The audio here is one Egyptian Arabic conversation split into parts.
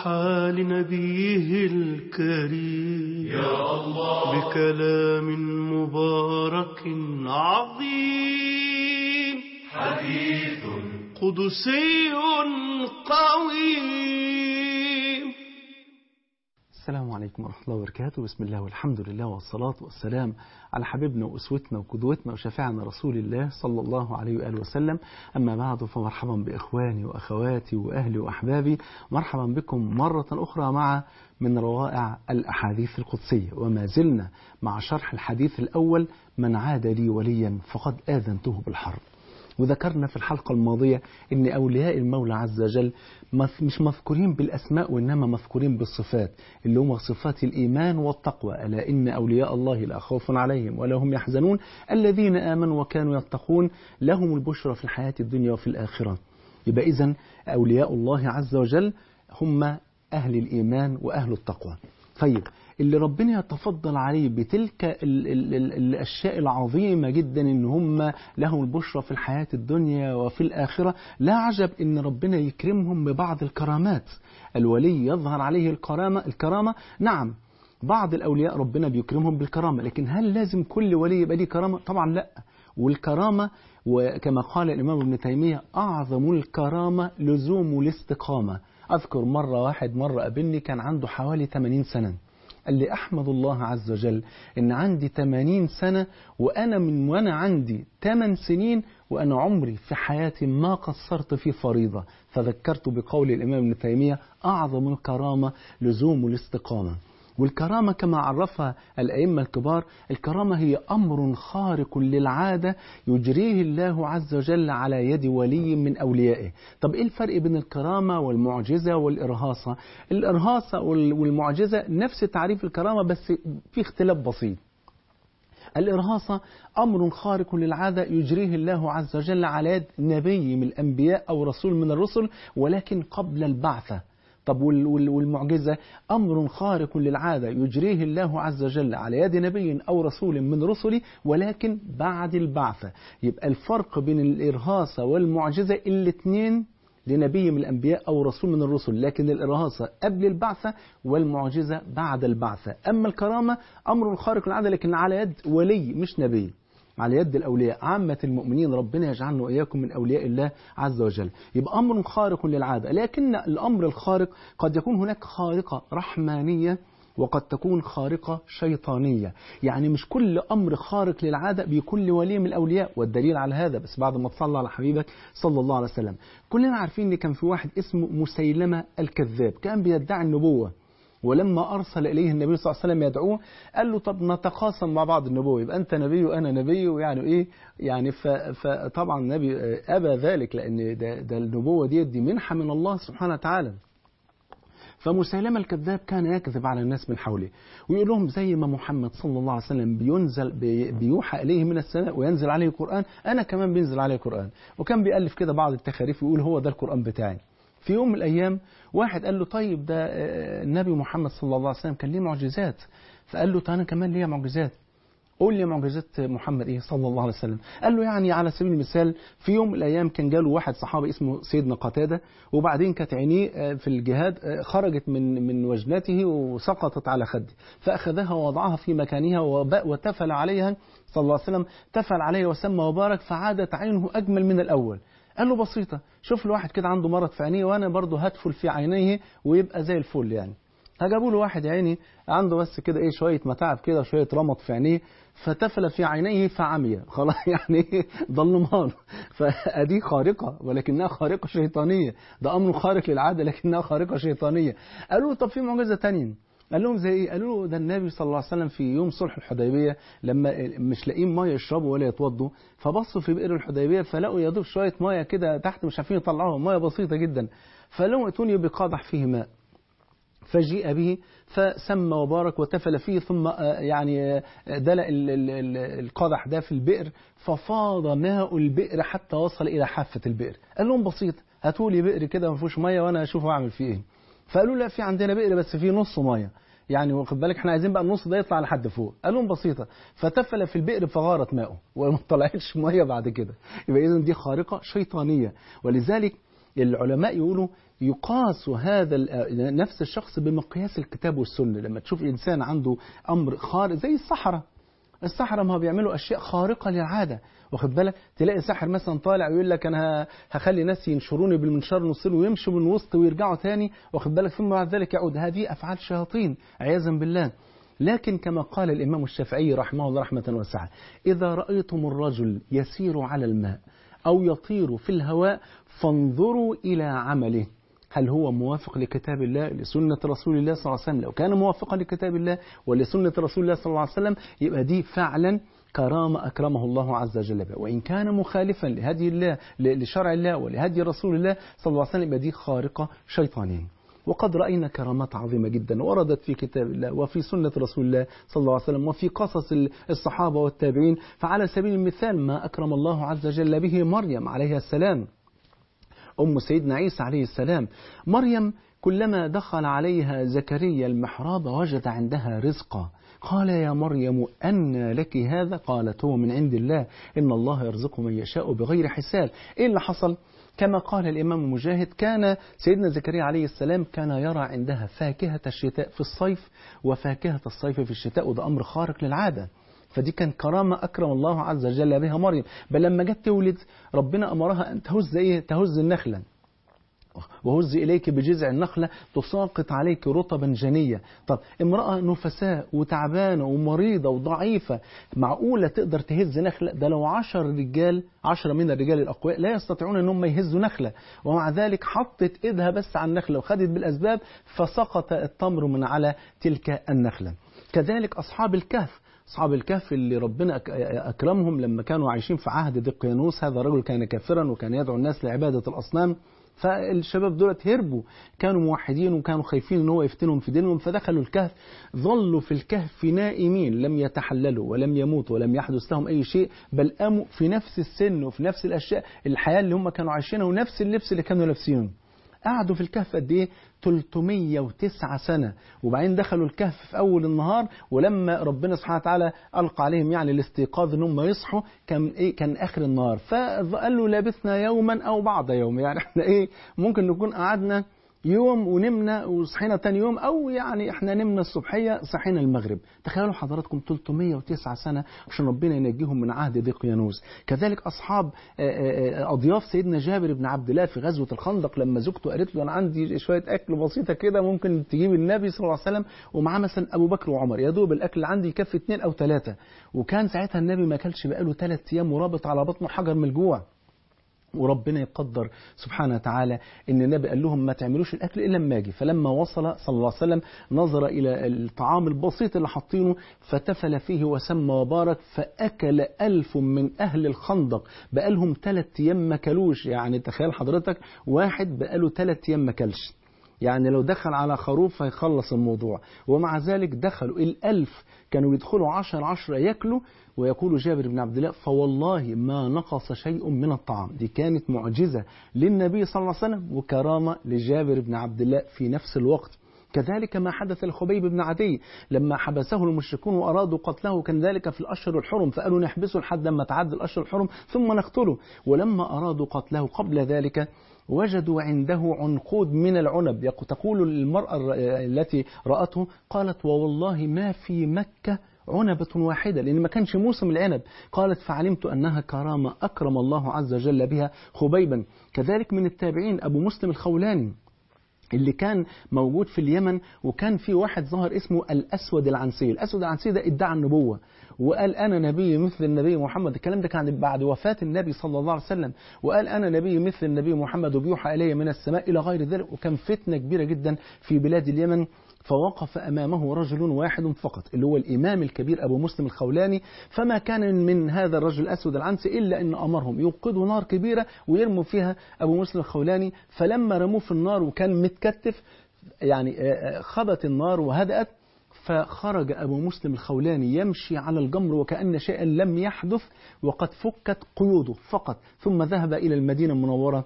أوحى لنبيه الكريم يا الله بكلام مبارك عظيم حديث قدسي قويم السلام عليكم ورحمة الله وبركاته بسم الله والحمد لله والصلاة والسلام على حبيبنا وأسوتنا وقدوتنا وشفيعنا رسول الله صلى الله عليه وآله وسلم أما بعد فمرحبا بإخواني وأخواتي وأهلي وأحبابي مرحبا بكم مرة أخرى مع من روائع الأحاديث القدسية وما زلنا مع شرح الحديث الأول من عاد لي وليا فقد آذنته بالحرب وذكرنا في الحلقة الماضية أن أولياء المولى عز وجل مش مذكورين بالأسماء وإنما مذكورين بالصفات اللي هم صفات الإيمان والتقوى ألا إن أولياء الله لا خوف عليهم ولا هم يحزنون الذين آمنوا وكانوا يتقون لهم البشرى في الحياة الدنيا وفي الآخرة يبقى إذن أولياء الله عز وجل هم أهل الإيمان وأهل التقوى طيب اللي ربنا يتفضل عليه بتلك ال ال ال الأشياء العظيمة جدا إن هم لهم البشرى في الحياة الدنيا وفي الآخرة لا عجب إن ربنا يكرمهم ببعض الكرامات الولي يظهر عليه الكرامة, الكرامة نعم بعض الأولياء ربنا بيكرمهم بالكرامة لكن هل لازم كل ولي يبقى ليه كرامة طبعا لا والكرامة وكما قال الإمام ابن تيمية أعظم الكرامة لزوم الاستقامة أذكر مرة واحد مرة قابلني كان عنده حوالي 80 سنة قال لي أحمد الله عز وجل إن عندي 80 سنة وأنا من وأنا عندي 8 سنين وأنا عمري في حياتي ما قصرت في فريضة فذكرت بقول الإمام ابن تيمية أعظم الكرامة لزوم الاستقامة والكرامة كما عرفها الأئمة الكبار الكرامة هي أمر خارق للعادة يجريه الله عز وجل على يد ولي من أوليائه طب إيه الفرق بين الكرامة والمعجزة والإرهاصة الإرهاصة والمعجزة نفس تعريف الكرامة بس في اختلاف بسيط الإرهاصة أمر خارق للعادة يجريه الله عز وجل على يد نبي من الأنبياء أو رسول من الرسل ولكن قبل البعثة طب والمعجزة أمر خارق للعادة يجريه الله عز وجل على يد نبي أو رسول من رسله ولكن بعد البعثة يبقى الفرق بين الإرهاصة والمعجزة الاثنين لنبي من الأنبياء أو رسول من الرسل لكن الإرهاصة قبل البعثة والمعجزة بعد البعثة أما الكرامة أمر خارق للعادة لكن على يد ولي مش نبي على يد الأولياء عامة المؤمنين ربنا يجعلنا وإياكم من أولياء الله عز وجل يبقى أمر خارق للعادة لكن الأمر الخارق قد يكون هناك خارقة رحمانية وقد تكون خارقة شيطانية يعني مش كل أمر خارق للعادة بيكون لولي من الأولياء والدليل على هذا بس بعد ما تصلى على حبيبك صلى الله عليه وسلم كلنا عارفين ان كان في واحد اسمه مسيلمة الكذاب كان بيدعي النبوة ولما أرسل إليه النبي صلى الله عليه وسلم يدعوه قال له طب نتقاسم مع بعض النبوة يبقى أنت نبي وأنا نبي ويعني إيه يعني فطبعا النبي أبى ذلك لأن ده, ده النبوة دي, دي منحة من الله سبحانه وتعالى فمسيلمة الكذاب كان يكذب على الناس من حوله ويقول لهم زي ما محمد صلى الله عليه وسلم بينزل بيوحى إليه من السماء وينزل عليه القرآن أنا كمان بينزل عليه القرآن وكان بيألف كده بعض التخاريف ويقول هو ده القرآن بتاعي في يوم من الأيام واحد قال له طيب ده النبي محمد صلى الله عليه وسلم كان ليه معجزات فقال له أنا كمان ليه معجزات قول لي معجزات محمد ايه صلى الله عليه وسلم قال له يعني على سبيل المثال في يوم من الايام كان جاله واحد صحابي اسمه سيدنا قتاده وبعدين كانت عينيه في الجهاد خرجت من من وجنته وسقطت على خده فاخذها ووضعها في مكانها وتفل عليها صلى الله عليه وسلم تفل عليها وسمى وبارك فعادت عينه اجمل من الاول قال له بسيطة شوف له واحد كده عنده مرض في عينيه وأنا برضه هدفل في عينيه ويبقى زي الفل يعني فجابوا له واحد عيني عنده بس كده ايه شويه متاعب كده وشويه رمط في عينيه فتفل في عينيه فعمي خلاص يعني ضلمان فادي خارقه ولكنها خارقه شيطانيه ده امر خارق للعاده لكنها خارقه شيطانيه قالوا طب في معجزه ثانيه قال لهم زي ايه قالوا له ده النبي صلى الله عليه وسلم في يوم صلح الحديبيه لما مش لاقيين ميه يشربوا ولا يتوضوا فبصوا في بئر الحديبيه فلقوا يا دوب شويه ميه كده تحت مش عارفين يطلعوها ميه بسيطه جدا فلهم اتوني بقادح فيه ماء فجيء به فسمى وبارك وتفل فيه ثم يعني دلق القدح ده في البئر ففاض ماء البئر حتى وصل إلى حافة البئر قال لهم بسيط هاتوا لي بئر كده ما فيهوش ميه وانا اشوف اعمل فيه ايه فقالوا لا في عندنا بئر بس فيه نص ميه يعني واخد بالك احنا عايزين بقى النص ده يطلع لحد فوق قال لهم بسيطه فتفل في البئر فغارت ماؤه وما طلعتش ميه بعد كده يبقى اذا دي خارقه شيطانيه ولذلك العلماء يقولوا يقاس هذا ال- نفس الشخص بمقياس الكتاب والسنة لما تشوف إنسان عنده أمر خارق زي الصحراء السحرة ما هو بيعملوا أشياء خارقة للعادة واخد بالك تلاقي ساحر مثلا طالع ويقول لك أنا هخلي ناس ينشروني بالمنشار نصير ويمشوا من وسط ويرجعوا تاني واخد بالك ثم بعد ذلك يعود هذه أفعال شياطين عياذا بالله لكن كما قال الإمام الشافعي رحمه الله رحمة واسعة إذا رأيتم الرجل يسير على الماء أو يطير في الهواء فانظروا إلى عمله هل هو موافق لكتاب الله لسنة رسول الله صلى الله عليه وسلم لو كان موافقا لكتاب الله ولسنة رسول الله صلى الله عليه وسلم يبقى دي فعلا كرامة أكرمه الله عز وجل بها وإن كان مخالفا لهدي الله ل- لشرع الله ولهدي رسول الله صلى الله عليه وسلم يبقى دي خارقة شيطانية وقد رأينا كرامات عظيمة جدا وردت في كتاب الله وفي سنة رسول الله صلى الله عليه وسلم وفي قصص ال- الصحابة والتابعين فعلى سبيل المثال ما أكرم الله عز وجل به مريم عليها السلام أم سيدنا عيسى عليه السلام مريم كلما دخل عليها زكريا المحراب وجد عندها رزقا قال يا مريم أن لك هذا قالت هو من عند الله إن الله يرزق من يشاء بغير حساب إيه اللي حصل كما قال الإمام مجاهد كان سيدنا زكريا عليه السلام كان يرى عندها فاكهة الشتاء في الصيف وفاكهة الصيف في الشتاء وده أمر خارق للعادة فدي كان كرامة أكرم الله عز وجل بها مريم بل لما جت تولد ربنا أمرها أن تهز إيه تهز النخلة وهز إليك بجذع النخلة تساقط عليك رطبا جنية طب امرأة نفساء وتعبانة ومريضة وضعيفة معقولة تقدر تهز نخلة ده لو عشر رجال عشرة من الرجال الأقوياء لا يستطيعون أنهم يهزوا نخلة ومع ذلك حطت إيدها بس على النخلة وخدت بالأسباب فسقط التمر من على تلك النخلة كذلك أصحاب الكهف أصحاب الكهف اللي ربنا أك- أكرمهم لما كانوا عايشين في عهد دقيانوس هذا الرجل كان كافرا وكان يدعو الناس لعبادة الأصنام فالشباب دولت هربوا كانوا موحدين وكانوا خايفين ان هو يفتنهم في دينهم فدخلوا الكهف ظلوا في الكهف نائمين لم يتحللوا ولم يموتوا ولم يحدث لهم اي شيء بل قاموا في نفس السن وفي نفس الاشياء الحياه اللي هم كانوا عايشينها ونفس اللبس اللي كانوا لابسينه قعدوا في الكهف قد ايه 309 سنة وبعدين دخلوا الكهف في أول النهار ولما ربنا سبحانه وتعالى ألقى عليهم يعني الاستيقاظ إن هم يصحوا كان إيه كان آخر النهار فقالوا لبثنا يوما أو بعض يوم يعني إحنا إيه ممكن نكون قعدنا يوم ونمنا وصحينا تاني يوم او يعني احنا نمنا الصبحيه صحينا المغرب تخيلوا حضراتكم 309 سنه عشان ربنا ينجيهم من عهد دقيانوس كذلك اصحاب آه، آه، آه، اضياف سيدنا جابر بن عبد الله في غزوه الخندق لما زوجته قالت له انا عندي شويه اكل بسيطه كده ممكن تجيب النبي صلى الله عليه وسلم ومعاه مثلا ابو بكر وعمر يا دوب الاكل اللي عندي يكفي اثنين او ثلاثه وكان ساعتها النبي ما اكلش بقاله ثلاث ايام ورابط على بطنه حجر من الجوع وربنا يقدر سبحانه وتعالى ان النبي قال لهم ما تعملوش الاكل الا لما اجي فلما وصل صلى الله عليه وسلم نظر الى الطعام البسيط اللي حاطينه فتفل فيه وسمى وبارك فاكل الف من اهل الخندق بقالهم ثلاث ايام ما كلوش يعني تخيل حضرتك واحد بقاله ثلاث ايام ما كلش يعني لو دخل على خروف هيخلص الموضوع ومع ذلك دخلوا الألف كانوا يدخلوا عشر عشرة ياكلوا ويقول جابر بن عبد الله فوالله ما نقص شيء من الطعام دي كانت معجزة للنبي صلى الله عليه وسلم وكرامة لجابر بن عبد الله في نفس الوقت كذلك ما حدث لخبيب بن عدي لما حبسه المشركون وأرادوا قتله كان ذلك في الأشهر الحرم فقالوا نحبسه لحد ما تعدى الأشهر الحرم ثم نقتله ولما أرادوا قتله قبل ذلك وجدوا عنده عنقود من العنب يق- تقول المرأة الر- التي رأته قالت ووالله ما في مكة عنبة واحدة لأن ما كانش موسم العنب قالت فعلمت أنها كرامة أكرم الله عز وجل بها خبيبا كذلك من التابعين أبو مسلم الخولاني اللي كان موجود في اليمن وكان في واحد ظهر اسمه الأسود العنسي الأسود العنسي ده ادعى النبوة وقال أنا نبي مثل النبي محمد الكلام ده كان بعد وفاة النبي صلى الله عليه وسلم وقال أنا نبي مثل النبي محمد وبيوحى إلي من السماء إلى غير ذلك وكان فتنة كبيرة جدا في بلاد اليمن فوقف أمامه رجل واحد فقط اللي هو الإمام الكبير أبو مسلم الخولاني فما كان من هذا الرجل الأسود العنسي إلا أن أمرهم يوقدوا نار كبيرة ويرموا فيها أبو مسلم الخولاني فلما رموه في النار وكان متكتف يعني آه، آه، خبت النار وهدأت فخرج أبو مسلم الخولاني يمشي على الجمر وكأن شيئا لم يحدث وقد فكت قيوده فقط ثم ذهب إلى المدينة المنورة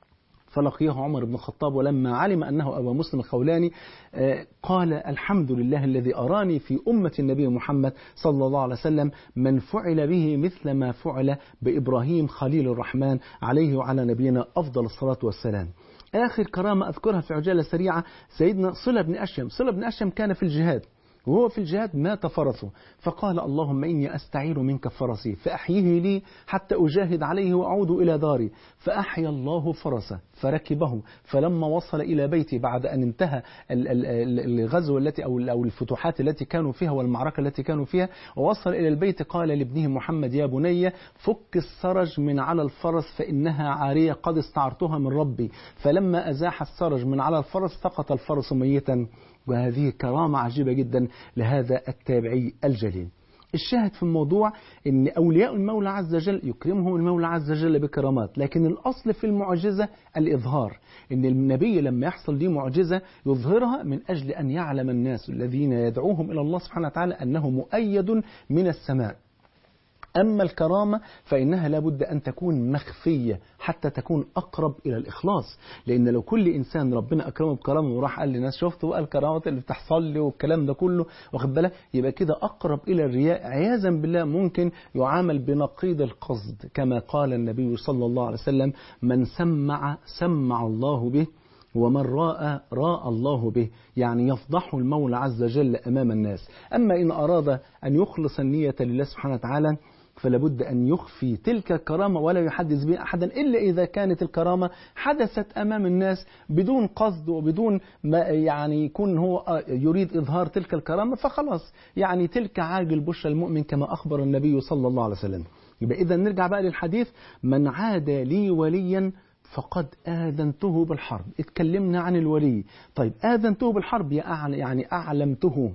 فلقيه عمر بن الخطاب ولما علم أنه أبا مسلم الخولاني آه، قال الحمد لله الذي أراني في أمة النبي محمد صلى الله عليه وسلم من فعل به مثل ما فعل بإبراهيم خليل الرحمن عليه وعلى نبينا أفضل الصلاة والسلام آخر كرامة أذكرها في عجالة سريعة سيدنا صلة بن أشيم صلة بن أشيم كان في الجهاد وهو في الجهاد مات فرسه فقال اللهم إني أستعير منك فرسي فأحيه لي حتى أجاهد عليه وأعود إلى داري فأحيا الله فرسه فركبه فلما وصل إلى بيتي بعد أن انتهى ال- ال- ال- الغزو التي أو أو الفتوحات التي كانوا فيها والمعركة التي كانوا فيها ووصل إلى البيت قال لابنه محمد يا بني فك السرج من على الفرس فإنها عارية قد استعرتها من ربي فلما أزاح السرج من على الفرس سقط الفرس ميتا وهذه كرامة عجيبة جدا لهذا التابعي الجليل الشاهد في الموضوع ان اولياء المولى عز وجل يكرمهم المولى عز وجل بكرامات لكن الاصل في المعجزه الاظهار ان النبي لما يحصل ليه معجزه يظهرها من اجل ان يعلم الناس الذين يدعوهم الى الله سبحانه وتعالى انه مؤيد من السماء أما الكرامة فإنها لابد أن تكون مخفية حتى تكون أقرب إلى الإخلاص لأن لو كل إنسان ربنا أكرمه بكرامة وراح قال للناس شفتوا بقى الكرامات اللي بتحصل لي والكلام ده كله واخد بالك يبقى كده أقرب إلى الرياء عياذا بالله ممكن يعامل بنقيض القصد كما قال النبي صلى الله عليه وسلم من سمع سمع الله به ومن راى راى الله به يعني يفضحه المولى عز وجل امام الناس اما ان اراد ان يخلص النيه لله سبحانه وتعالى فلا بد أن يخفي تلك الكرامة ولا يحدث بها أحدا إلا إذا كانت الكرامة حدثت أمام الناس بدون قصد وبدون ما يعني يكون هو يريد إظهار تلك الكرامة فخلاص يعني تلك عاجل بشرى المؤمن كما أخبر النبي صلى الله عليه وسلم يبقى إذا نرجع بقى للحديث من عاد لي وليا فقد آذنته بالحرب اتكلمنا عن الولي طيب آذنته بالحرب يعني أعلمته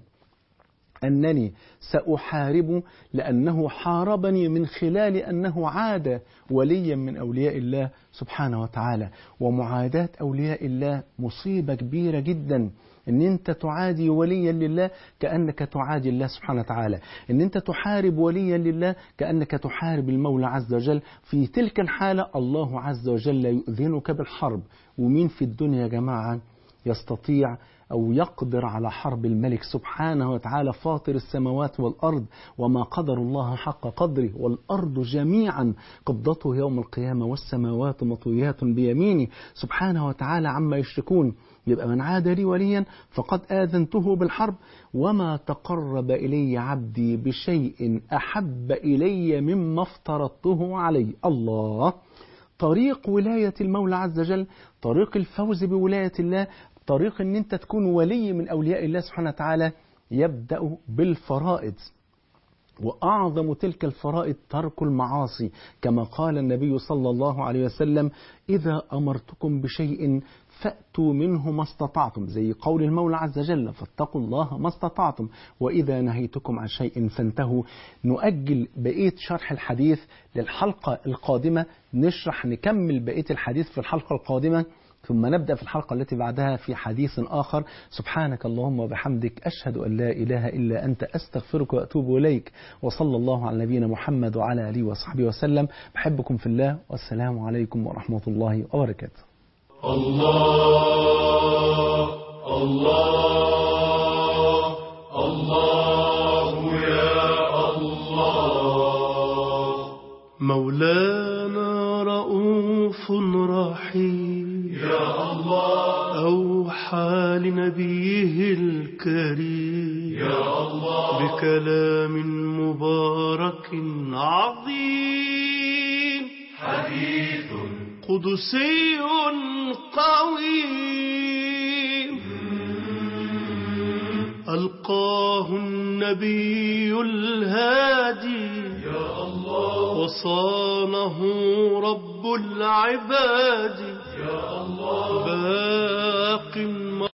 أنني سأحارب لأنه حاربني من خلال أنه عاد وليا من أولياء الله سبحانه وتعالى ومعاداة أولياء الله مصيبة كبيرة جدا ان انت تعادي وليا لله كانك تعادي الله سبحانه وتعالى ان انت تحارب وليا لله كانك تحارب المولى عز وجل في تلك الحاله الله عز وجل يؤذنك بالحرب ومين في الدنيا يا جماعه يستطيع أو يقدر على حرب الملك سبحانه وتعالى فاطر السماوات والأرض وما قدر الله حق قدره والأرض جميعا قبضته يوم القيامة والسماوات مطويات بيمينه سبحانه وتعالى عما يشركون يبقى من عاد لي وليا فقد آذنته بالحرب وما تقرب إلي عبدي بشيء أحب إلي مما افترضته عليه الله طريق ولاية المولى عز وجل طريق الفوز بولاية الله طريق ان انت تكون ولي من اولياء الله سبحانه وتعالى يبدا بالفرائض واعظم تلك الفرائض ترك المعاصي كما قال النبي صلى الله عليه وسلم اذا امرتكم بشيء فاتوا منه ما استطعتم زي قول المولى عز وجل فاتقوا الله ما استطعتم واذا نهيتكم عن شيء فانتهوا نؤجل بقيه شرح الحديث للحلقه القادمه نشرح نكمل بقيه الحديث في الحلقه القادمه ثم نبدأ في الحلقة التي بعدها في حديث آخر سبحانك اللهم وبحمدك أشهد أن لا إله إلا أنت أستغفرك وأتوب إليك وصلى الله على نبينا محمد وعلى آله وصحبه وسلم بحبكم في الله والسلام عليكم ورحمة الله وبركاته الله الله الله يا الله مولانا رؤوف رحيم يا الله أوحى لنبيه الكريم يا الله بكلام مبارك عظيم حديث قدسي قويم ألقاه النبي الهادي يا الله وصانه رب العباد يا الله باق